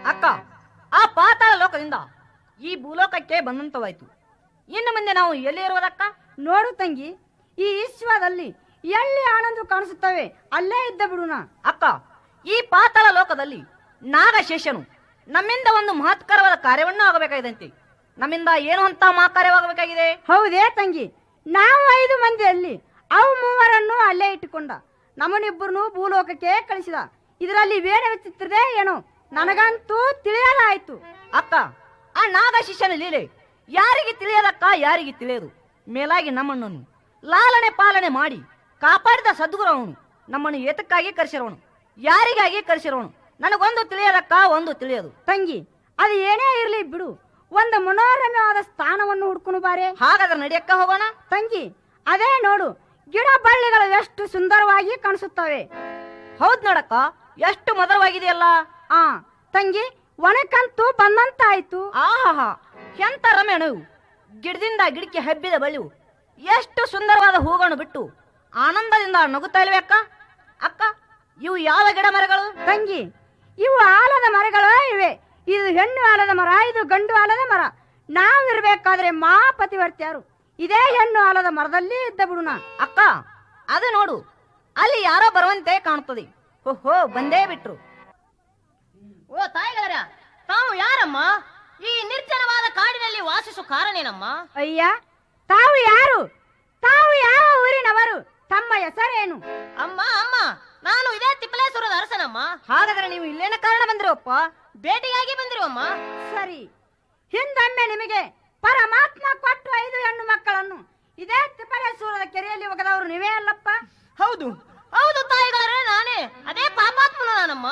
ಅಕ್ಕ ಆ ಪಾತಾಳ ಲೋಕದಿಂದ ಈ ಭೂಲೋಕಕ್ಕೆ ಬಂದಂತವಾಯ್ತು ಇನ್ನು ಮುಂದೆ ನಾವು ಎಲ್ಲಿ ಇರುವುದಕ್ಕ ನೋಡು ತಂಗಿ ಈ ವಿಶ್ವದಲ್ಲಿ ಎಲ್ಲಿ ಆನಂದ ಕಾಣಿಸುತ್ತವೆ ಅಲ್ಲೇ ಇದ್ದ ಬಿಡುನ ಅಕ್ಕ ಈ ಪಾತಾಳ ಲೋಕದಲ್ಲಿ ನಾಗಶೇಷನು ನಮ್ಮಿಂದ ಒಂದು ಮಹತ್ಕರವಾದ ಕಾರ್ಯವನ್ನು ಆಗಬೇಕಾಗಿದಂತೆ ನಮ್ಮಿಂದ ಏನು ಅಂತ ಮಹಾಕಾರ್ಯವಾಗಬೇಕಾಗಿದೆ ಹೌದೇ ತಂಗಿ ನಾವು ಐದು ಮಂದಿಯಲ್ಲಿ ಅವು ಮೂವರನ್ನು ಅಲ್ಲೇ ಇಟ್ಟುಕೊಂಡ ನಮ್ಮನಿಬ್ಬರನ್ನು ಭೂಲೋಕಕ್ಕೆ ಕಳಿಸಿದ ಇದರಲ್ಲಿ ಬೇರೆ ವಿಚಿತ್ರದೇ ಏನೋ ನನಗಂತೂ ತಿಳಿಯಲಾಯ್ತು ಅಕ್ಕ ಆ ನಾಗಶಿಷ್ಯನ ಲೀಲೆ ಯಾರಿಗೆ ತಿಳಿಯದಕ್ಕ ಯಾರಿಗೆ ತಿಳಿಯದು ಮೇಲಾಗಿ ನಮ್ಮಣ್ಣನು ಲಾಲನೆ ಪಾಲನೆ ಮಾಡಿ ಕಾಪಾಡಿದ ಸದ್ಗುರು ಅವನು ನಮ್ಮನ್ನು ಏತಕ್ಕಾಗಿ ಕರೆಸಿರೋನು ಯಾರಿಗಾಗಿ ಕರೆಸಿರೋನು ನನಗೊಂದು ತಿಳಿಯದಕ್ಕ ಒಂದು ತಿಳಿಯದು ತಂಗಿ ಅದು ಏನೇ ಇರಲಿ ಬಿಡು ಒಂದು ಮನೋರಮ್ಯವಾದ ಸ್ಥಾನವನ್ನು ಹುಡ್ಕೊಂಡು ಬಾರೆ ಹಾಗಾದ್ರೆ ನಡಿಯಕ್ಕ ಹೋಗೋಣ ತಂಗಿ ಅದೇ ನೋಡು ಗಿಡ ಬಳ್ಳಿಗಳು ಎಷ್ಟು ಸುಂದರವಾಗಿ ಕಾಣಿಸುತ್ತವೆ ಹೌದ್ ನೋಡಕ್ಕ ಎಷ್ಟು ಮಧುರವಾಗಿದೆಯಲ್ಲ ಆ ತಂಗಿ ಒಣಕಂತೂ ಬಂದಂತಾಯ್ತು ಆಹಾ ಎಂತ ರಮ್ಯಣವು ಗಿಡದಿಂದ ಗಿಡಕ್ಕೆ ಹಬ್ಬಿದ ಬಳಿವು ಎಷ್ಟು ಸುಂದರವಾದ ಹೂಗಳನ್ನು ಬಿಟ್ಟು ಆನಂದದಿಂದ ನಗುತ್ತಾ ಇಲ್ವೇ ಅಕ್ಕ ಅಕ್ಕ ಇವು ಯಾವ ಗಿಡ ಮರಗಳು ತಂಗಿ ಇವು ಆಲದ ಮರಗಳು ಇವೆ ಇದು ಹೆಣ್ಣು ಆಲದ ಮರ ಇದು ಗಂಡು ಆಲದ ಮರ ನಾವಿರ್ಬೇಕಾದ್ರೆ ಮಾ ಪತಿವರ್ತ್ಯಾರು ಇದೇ ಹೆಣ್ಣು ಆಲದ ಮರದಲ್ಲಿ ಇದ್ದ ಬಿಡುನ ಅಕ್ಕ ಅದು ನೋಡು ಅಲ್ಲಿ ಯಾರೋ ಬರುವಂತೆ ಕಾಣುತ್ತದೆ ಓಹೋ ಬಂದೇ ಬಿಟ್ರು ಓ ತಾಯಿಗಳರ ತಾವು ಯಾರಮ್ಮ ಈ ನಿರ್ಜನವಾದ ಕಾಡಿನಲ್ಲಿ ವಾಸಿಸುವ ಕಾರಣೇನಮ್ಮ ಅಯ್ಯ ತಾವು ಯಾರು ತಾವು ಯಾವ ಊರಿನವರು ತಮ್ಮ ಹೆಸರೇನು ಅಮ್ಮ ಅಮ್ಮ ನಾನು ಇದೇ ತಿಪ್ಪಲೇಶ್ವರದ ಅರಸನಮ್ಮ ಹಾಗಾದ್ರೆ ನೀವು ಇಲ್ಲೇನ ಕಾರಣ ಬಂದಿರೋಪ್ಪ ಭೇಟಿಯಾಗಿ ಬಂದಿರುವಮ್ಮ ಸರಿ ಹಿಂದೊಮ್ಮೆ ನಿಮಗೆ ಪರಮಾತ್ಮ ಕೊಟ್ಟು ಐದು ಹೆಣ್ಣು ಮಕ್ಕಳನ್ನು ಇದೇ ತಿಪ್ಪಲೇಶ್ವರದ ಕೆರೆಯಲ್ಲಿ ಒಗೆದವರು ನೀವೇ ಅಲ್ಲಪ್ಪ ಹೌದು ಹೌದು ತಾಯಿಗಳರ ನಾನೇ ಅದೇ ಪಾಪಾತ್ಮನು ನಾನಮ್ಮ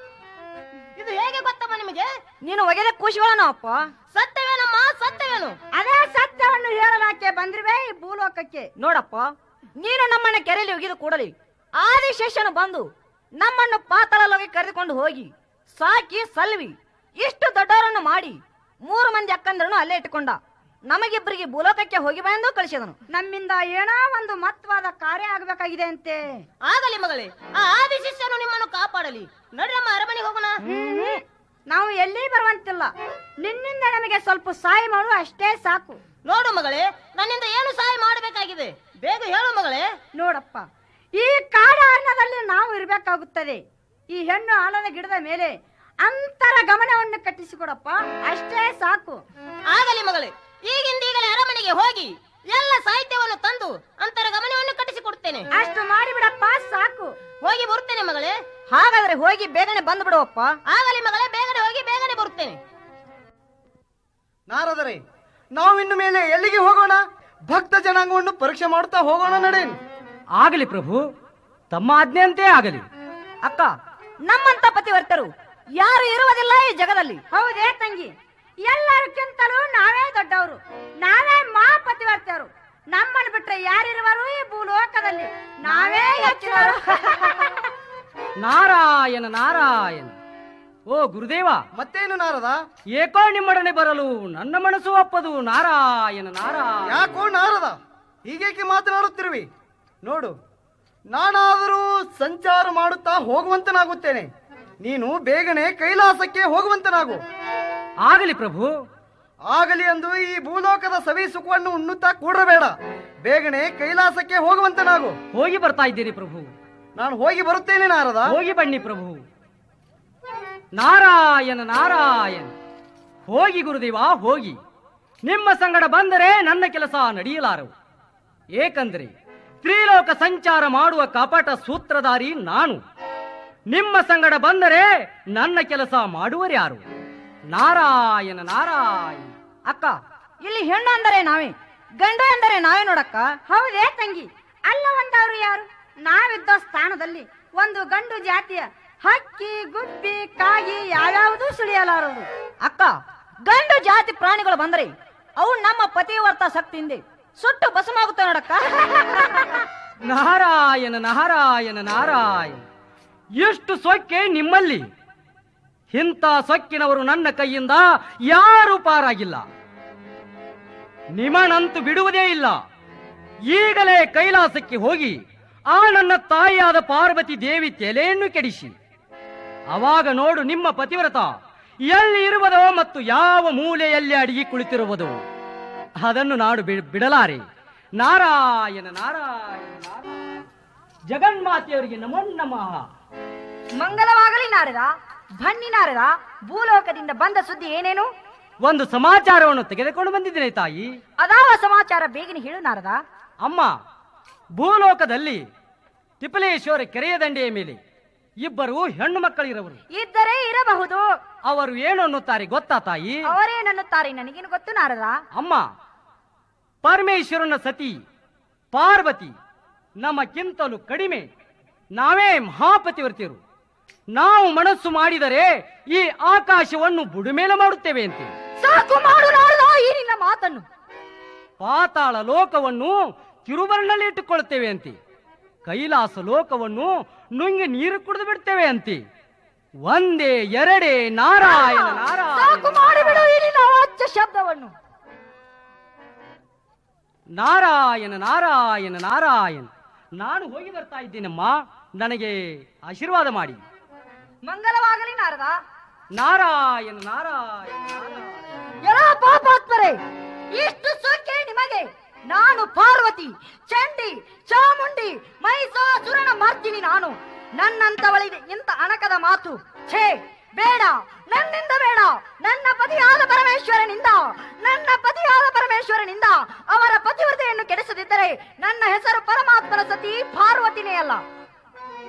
ಇದು ಹೇಗೆ ಗೊತ್ತಮ್ಮ ನಿಮಗೆ ನೀನು ಒಗೆದ ಖುಷಿಗಳನ ಅಪ್ಪ ಸತ್ಯವೇನಮ್ಮ ಸತ್ಯವೇನು ಅದೇ ಸತ್ಯವನ್ನು ಹೇಳಲಾಕೆ ಬಂದ್ರಿವೆ ಈ ಭೂಲೋಕಕ್ಕೆ ನೋಡಪ್ಪ ನೀನು ನಮ್ಮನ್ನ ಕೆರೆಯಲ್ಲಿ ಒಗೆದು ಕೂಡಲಿ ಆದಿಶೇಷನು ಬಂದು ನಮ್ಮನ್ನು ಪಾತಾಳಲೋಗಿ ಕರೆದುಕೊಂಡು ಹೋಗಿ ಸಾಕಿ ಸಲ್ವಿ ಇಷ್ಟು ದೊಡ್ಡವರನ್ನು ಮಾಡಿ ಮೂರು ಮಂದಿ ಅಕ್ಕಂದ್ರನ್ನು ಅಲ್ಲೇ ಇಟ್ಟುಕೊಂಡ ನಮಗಿಬ್ಬರಿಗೆ ಭೂಲೋಕಕ್ಕೆ ಹೋಗಿ ಬಂದು ಕಳಿಸಿದನು ನಮ್ಮಿಂದ ಏನೋ ಒಂದು ಮಹತ್ವಾದ ಕಾರ್ಯ ಆಗಬೇಕಾಗಿದೆ ಅಂತೆ ಆಗಲಿ ಮಗಳೇ ಆ ಆದಿ ಶಿಷ್ಯನು ನಿಮ್ಮನ್ನು ಕಾಪಾಡಲಿ ನಡ್ರಮ್ಮ ಅರಮನೆಗೆ ಹೋಗೋಣ ಹ್ಮ್. ನಾವು ಎಲ್ಲಿ ಬರುವಂತಿಲ್ಲ ನಿನ್ನಿಂದ ನಮಗೆ ಸ್ವಲ್ಪ ಸಹಾಯ ಮಾಡು ಅಷ್ಟೇ ಸಾಕು ನೋಡು ಮಗಳೇ ನನ್ನಿಂದ ಏನು ಸಹಾಯ ಮಾಡಬೇಕಾಗಿದೆ ಬೇಗ ಹೇಳು ಮಗಳೇ ನೋಡಪ್ಪ ಈ ಕಾಡ ಅನ್ನದಲ್ಲಿ ನಾವು ಇರಬೇಕಾಗುತ್ತದೆ ಈ ಹೆಣ್ಣು ಆಲದ ಗಿಡದ ಮೇಲೆ ಅಂತರ ಗಮನವನ್ನು ಕಟ್ಟಿಸಿಕೊಡಪ್ಪ ಅಷ್ಟೇ ಸಾಕು ಆಗಲಿ ಮಗಳೇ ಈಗಿಂದೀಗಲೇ ಅರಮನೆಗೆ ಹೋಗಿ ಎಲ್ಲ ಸಾಹಿತ್ಯವನ್ನು ತಂದು ಅಂತರ ಗಮನವನ್ನು ಕಟ್ಟಿಸಿಕೊಡುತ್ತೇನೆ ಅಷ್ಟು ಮಾಡಿಬಿಡಪ್ಪ ಸಾಕು ಹೋಗಿ ಬರುತ್ತೇನೆ ಮಗಳೇ ಹಾಗಾದ್ರೆ ಹೋಗಿ ಬೇಗನೆ ಬಂದು ಬಿಡುವಪ್ಪ ಆಗಲಿ ಮಗಳೇ ಬೇಗನೆ ಹೋಗಿ ಬೇಗನೆ ಬರುತ್ತೇನೆ ನಾರದರೆ ನಾವು ಇನ್ನು ಮೇಲೆ ಎಲ್ಲಿಗೆ ಹೋಗೋಣ ಭಕ್ತ ಜನಾಂಗವನ್ನು ಪರೀಕ್ಷೆ ಮಾಡುತ್ತಾ ಹೋಗೋಣ ನಡೆಯಿರಿ ಆಗಲಿ ಪ್ರಭು ತಮ್ಮ ಆಜ್ಞೆಯಂತೆ ಆಗಲಿ ಅಕ್ಕ ನಮ್ಮಂತ ಪತಿವರ್ತರು ಯಾರು ಇರುವುದಿಲ್ಲ ಈ ಜಗದಲ್ಲಿ ಹೌದೇ ತಂಗಿ ಎಲ್ಲರಿಗಿಂತಲೂ ನಾವೇ ದೊಡ್ಡವರು ನಾವೇ ಮಾ ಪತಿವರ್ತರು ನಮ್ಮನ್ನು ಬಿಟ್ರೆ ಯಾರಿರುವರು ಈ ಭೂಲೋಕದಲ್ಲಿ ನಾವೇ ಹೆಚ್ಚಿನವರು ನಾರಾಯಣ ನಾರಾಯಣ ಓ ಗುರುದೇವ ಮತ್ತೇನು ನಾರದ ಏಕೋ ನಿಮ್ಮೊಡನೆ ಬರಲು ನನ್ನ ಮನಸ್ಸು ಒಪ್ಪದು ನಾರಾಯಣ ನಾರಾಯಣ ಯಾಕೋ ನಾರದ ಹೀಗೇಕೆ ಮಾತನಾಡುತ್ತಿರುವಿ ನೋಡು ನಾನಾದರೂ ಸಂಚಾರ ಮಾಡುತ್ತಾ ಹೋಗುವಂತನಾಗುತ್ತೇನೆ ನೀನು ಬೇಗನೆ ಕೈಲಾಸಕ್ಕೆ ಹೋಗುವಂತನಾಗು ಆಗಲಿ ಪ್ರಭು ಆಗಲಿ ಎಂದು ಈ ಭೂಲೋಕದ ಸವಿ ಸುಖವನ್ನು ಉಣ್ಣುತ್ತಾ ಕೂಡಬೇಡ ಬೇಗನೆ ಕೈಲಾಸಕ್ಕೆ ಹೋಗುವಂತನಾಗು ಹೋಗಿ ಬರ್ತಾ ಇದ್ದೀರಿ ಪ್ರಭು ನಾನು ಹೋಗಿ ಬರುತ್ತೇನೆ ನಾರದ ಹೋಗಿ ಬನ್ನಿ ಪ್ರಭು ನಾರಾಯಣ ನಾರಾಯಣ ಹೋಗಿ ಗುರುದೇವ ಹೋಗಿ ನಿಮ್ಮ ಸಂಗಡ ಬಂದರೆ ನನ್ನ ಕೆಲಸ ನಡೆಯಲಾರವು ಏಕೆಂದರೆ ತ್ರಿಲೋಕ ಸಂಚಾರ ಮಾಡುವ ಕಪಟ ಸೂತ್ರಧಾರಿ ನಾನು ನಿಮ್ಮ ಸಂಗಡ ಬಂದರೆ ನನ್ನ ಕೆಲಸ ಮಾಡುವರ್ಯಾರು ನಾರಾಯಣ ನಾರಾಯಣ ಅಕ್ಕ ಇಲ್ಲಿ ಹೆಣ್ಣು ಅಂದರೆ ನಾವೇ ಗಂಡು ಎಂದರೆ ನಾವೇ ನೋಡಕ್ಕ ಹೌದೇ ತಂಗಿ ಅಲ್ಲ ಒಂದವರು ಯಾರು ನಾವಿದ್ದ ಸ್ಥಾನದಲ್ಲಿ ಒಂದು ಗಂಡು ಜಾತಿಯ ಹಕ್ಕಿ ಗುಬ್ಬಿ ಕಾಗಿ ಯಾವ್ಯಾವುದು ಸುಳಿಯಲಾರದು ಅಕ್ಕ ಗಂಡು ಜಾತಿ ಪ್ರಾಣಿಗಳು ಬಂದರೆ ಅವು ನಮ್ಮ ಪತಿವರ್ತ ಶಕ್ತಿಯಿಂದ ಸುಟ್ಟು ಭಸ್ಮಾಗುತ್ತೆ ನೋಡಕ್ಕ ನಾರಾಯಣ ನಾರಾಯಣ ನಾರಾಯಣ ಎಷ್ಟು ಸೊಕ್ಕೆ ನಿಮ್ಮಲ್ಲಿ ಇಂಥ ಸೊಕ್ಕಿನವರು ನನ್ನ ಕೈಯಿಂದ ಯಾರೂ ಪಾರಾಗಿಲ್ಲ ನಿಮನಂತೂ ಬಿಡುವುದೇ ಇಲ್ಲ ಈಗಲೇ ಕೈಲಾಸಕ್ಕೆ ಹೋಗಿ ಆ ನನ್ನ ತಾಯಿಯಾದ ಪಾರ್ವತಿ ದೇವಿ ತಲೆಯನ್ನು ಕೆಡಿಸಿ ಅವಾಗ ನೋಡು ನಿಮ್ಮ ಪತಿವ್ರತ ಎಲ್ಲಿ ಇರುವುದೋ ಮತ್ತು ಯಾವ ಮೂಲೆಯಲ್ಲಿ ಅಡಿಗೆ ಕುಳಿತಿರುವುದು ಅದನ್ನು ನಾಡು ಬಿ- ಬಿಡಲಾರೆ ನಾರಾಯಣ ನಾರಾಯಣ ನಾರಾಯಣ ಜಗನ್ಮಾತೆಯವರಿಗೆ ನಮೋ ನಮಃ ಮಂಗಲವಾಗಲಿ ನಾರದ ಬನ್ನಿ ನಾರದ ಭೂಲೋಕದಿಂದ ಬಂದ ಸುದ್ದಿ ಏನೇನು ಒಂದು ಸಮಾಚಾರವನ್ನು ತೆಗೆದುಕೊಂಡು ಬಂದಿದ್ದೇನೆ ತಾಯಿ ಅದಾವ ಸಮಾಚಾರ ಬೇಗನೆ ಹೇಳು ನಾರದ ಅಮ್ಮ ಭೂಲೋಕದಲ್ಲಿ ತಿಪ್ಪಲೇಶ್ವರ ಕೆರೆಯ ದಂಡೆಯ ಮೇಲೆ ಇಬ್ಬರು ಹೆಣ್ಣು ಮಕ್ಕಳಿರವರು ಇದ್ದರೆ ಇರಬಹುದು ಅವರು ಏನು ಅನ್ನುತ್ತಾರೆ ಗೊತ್ತಾ ತಾಯಿ ಅವರೇನನ್ನುತ್ತಾರೆ ನನಗೇನು ಗೊತ್ತು ನಾರದ ಅಮ್ಮ ಪರಮೇಶ್ವರನ ಸತಿ ಪಾರ್ವತಿ ನಮಕ್ಕಿಂತಲೂ ಕಡಿಮೆ ನಾವೇ ಮಹಾಪತಿವರ್ತಿಯರು ನಾವು ಮನಸ್ಸು ಮಾಡಿದರೆ ಈ ಆಕಾಶವನ್ನು ಬುಡುಮೇಲೆ ಮಾಡುತ್ತೇವೆ ಅಂತೆ ಸಾಕು ಮಾಡು ನಾರದ ಈ ನಿನ್ನ ಮಾತನ್ನು ಪಾತಾಳ ಲೋಕವನ್ನು ತಿರುವರ್ಣಲ್ಲಿ ಇಟ್ಟುಕೊಳ್ಳುತ್ತೇವೆ ಅಂತೆ ಕೈಲಾಸ ಲೋಕವನ್ನು ನುಂಗಿ ನೀರು ಕುಡಿದು ಬಿಡ್ತೇವೆ ಅಂತೆ ಒಂದೇ ಎರಡೇ ನಾರಾಯಣ ಸಾಕು ನಾರಾಯಣ ಮಾಡಿಬಿಡು ಈ ನಿನ್ನ ಅವಾಚ್ಯ ಶಬ್ದವನ್ನು ನಾರಾಯಣ ನಾರಾಯಣ ನಾರಾಯಣ ನಾನು ಹೋಗಿ ಬರ್ತಾ ಇದ್ದೇನಮ್ಮ ನನಗೆ ಆಶೀರ್ವಾದ ಮಾಡಿ ಮಂಗಲವಾಗಲಿ ನಾರದ ನಾರಾಯಣ ನಾರಾಯಣ ನಾರಾಯಣ ಎಲ್ಲ ಪಾಪಾತ್ಮರೇ ಇಷ್ಟು ಸೊಕ್ಕೆ ನಿಮಗೆ ನಾನು ಪಾರ್ವತಿ ಚಂಡಿ ಚಾಮುಂಡಿ ಮೈಸಾಸುರನ ಮಾಡ್ತೀನಿ ನಾನು ನನ್ನಂತವಳಿಗೆ ಇಂಥ ಅಣಕದ ಮಾತು ಛೇ ಬೇಡ ನನ್ನಿಂದ ಬೇಡ ನನ್ನ ಪತಿಯಾದ ಪರಮೇಶ್ವರನಿಂದ ನನ್ನ ಪತಿಯಾದ ಪರಮೇಶ್ವರನಿಂದ ಅವರ ಪತಿವ್ರತೆಯನ್ನು ಕೆಡಿಸದಿದ್ದರೆ ನನ್ನ ಹೆಸರು ಪರಮಾತ್ಮನ ಸತಿ ಪಾರ್ವತಿನೇ ಅಲ್ಲ